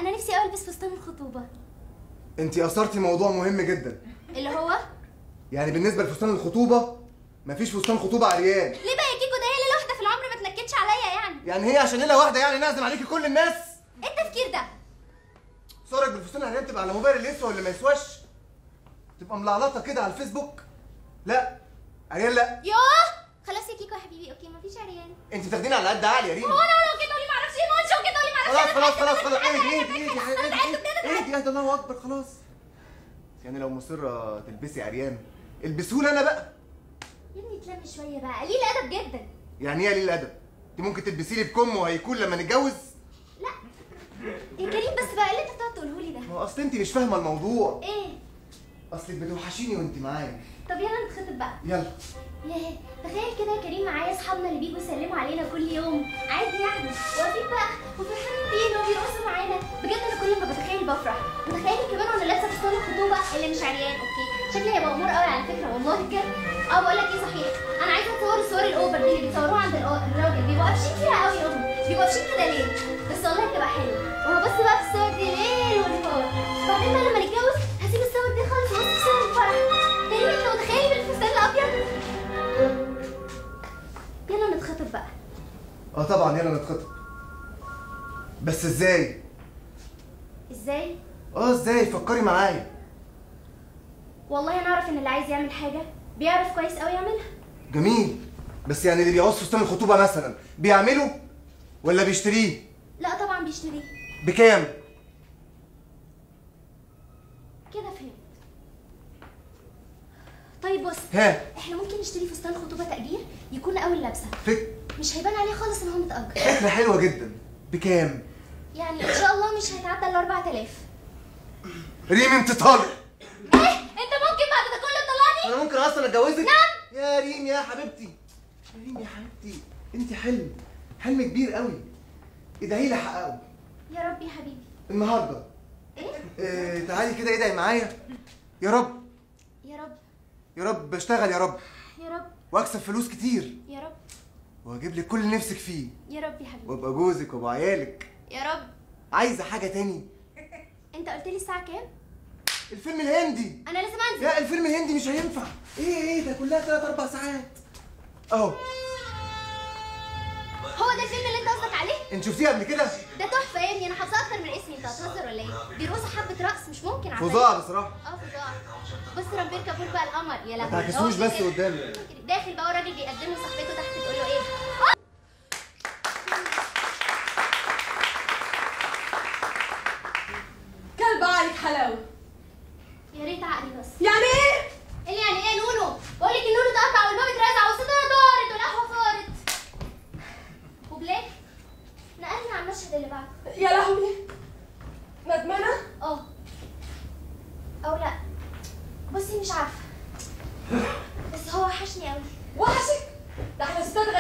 انا نفسي قوي البس فستان الخطوبه انت اثرتي موضوع مهم جدا اللي هو يعني بالنسبه لفستان الخطوبه مفيش فستان خطوبه عريان ليه بقى يا كيكو ده هي ليله واحده في العمر ما تنكدش عليا يعني يعني هي عشان ليله واحده يعني نعزم عليكي كل الناس ايه التفكير ده صورك بالفستان العريان تبقى على موبايل اللي يسوى ولا ما يسواش تبقى ملعلطه كده على الفيسبوك لا عريان لا يوه خلاص يا كيكو يا حبيبي اوكي مفيش عريان انت بتاخديني على قد عقلي يا ريم هو انا لو كده قولي معرفش ايه ما قلتش هو كده قولي معرفش خلاص أنا خلاص خلاص تعبت، خلاص أنا اهدي تعبت، اهدي أنا اهدي تعبت، أنا تعبت. اهدي اهدي الله اكبر خلاص يعني لو مصره تلبسي عريان البسهولي انا بقى يا ابني اتلم شويه بقى قليل ادب جدا يعني ايه قليل الادب انت ممكن تلبسي لي بكم وهيكون لما نتجوز لا يا كريم بس بقى اللي انت بتقعد تقوله لي ده ما هو اصل انت مش فاهمه الموضوع ايه اصلك بتوحشيني وانت معايا طب يلا نتخطب بقى يلا ياه تخيل كده يا كريم معايا اصحابنا اللي بيجوا يسلموا علينا كل يوم عادي يعني واقفين بقى وفرحانين بينا وبيرقصوا معانا بجد انا كل ما بتخيل بفرح وتخيلي كمان وانا لابسه فستان الخطوبه اللي مش عريان اوكي شكلي هيبقى امور قوي على فكره والله بجد اه بقول لك ايه صحيح انا عايزه اتصور الصور الاوفر دي اللي بيتصوروها عند الأ- الراجل بيبقوا قافشين فيها قوي هم بيبقوا قافشين كده ليه بس والله هتبقى حلوه وهو بص بقى في الصور دي ليل ونهار بعدين بقى لما نتجوز هسيب الصور دي خالص واسيب صور الفرح كريم انت متخيل بالفستان الابيض يلا نتخطب بقى اه طبعا يلا نتخطب بس ازاي ازاي اه ازاي فكري معايا والله انا اعرف ان اللي عايز يعمل حاجه بيعرف كويس قوي يعملها جميل بس يعني اللي بيعوز فستان الخطوبه مثلا بيعمله ولا بيشتريه لا طبعا بيشتريه بكام كده فهمت طيب بص ها احنا ممكن نشتري فستان خطوبه تأجير يكون اول لابسه فك... مش هيبان عليه خالص ان هو متأجر فكره حلوه جدا بكام يعني ان شاء الله مش هيتعدى ال 4000 ريم انت طالق ايه انت ممكن بعد ده كله تطلعني انا ممكن اصلا اتجوزك نعم. يا ريم يا حبيبتي يا ريم يا حبيبتي انت حلم حلم كبير قوي ادعي لي احققه يا رب يا حبيبي النهارده ايه اه تعالي كده ادعي معايا يا رب يا رب يا رب بشتغل يا رب يا رب واكسب فلوس كتير يا رب واجيب لك كل اللي نفسك فيه يا رب يا حبيبي وابقى جوزك وابقى عيالك يا رب عايزه حاجه تاني انت قلت لي الساعه كام الفيلم الهندي انا لازم انزل لا الفيلم الهندي مش هينفع ايه ايه ده كلها ثلاث اربع ساعات اهو هو ده الفيلم اللي انت قصدك عليه انت شفتيه قبل كده ده تحفه يا ابني انا حافظه اكتر من اسمي انت هتهزر ولا ايه دي رقصه حبه رقص مش ممكن عارفة فظاع بصراحه اه فظاع بص رامبير كابور بقى القمر يا لهوي ما تعكسوش هو بس كده. قدامي. داخل بقى والراجل بيقدم له صاحبته تحت تقول له ايه كلب عليك حلاوه يا ريت عقلي بس يعني ايه اللي يعني ايه نونو بقول لك النونو اتقطع والباب اترزع والصداره دارت والقهوه فارت وبلاك نقلنا على المشهد اللي بعده يا لهوي ندمانه اه او لا بصي مش عارفه بس هو وحشني قوي وحشك ده احنا ستات